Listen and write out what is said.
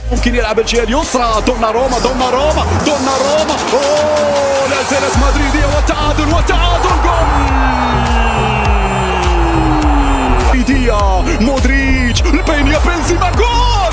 ممكن يلعب الجهه اليسرى دونا روما دونا روما دونا روما اوه لا زالت مدريديه والتعادل والتعادل جول مدريديه مودريتش البينيا بنزيما جول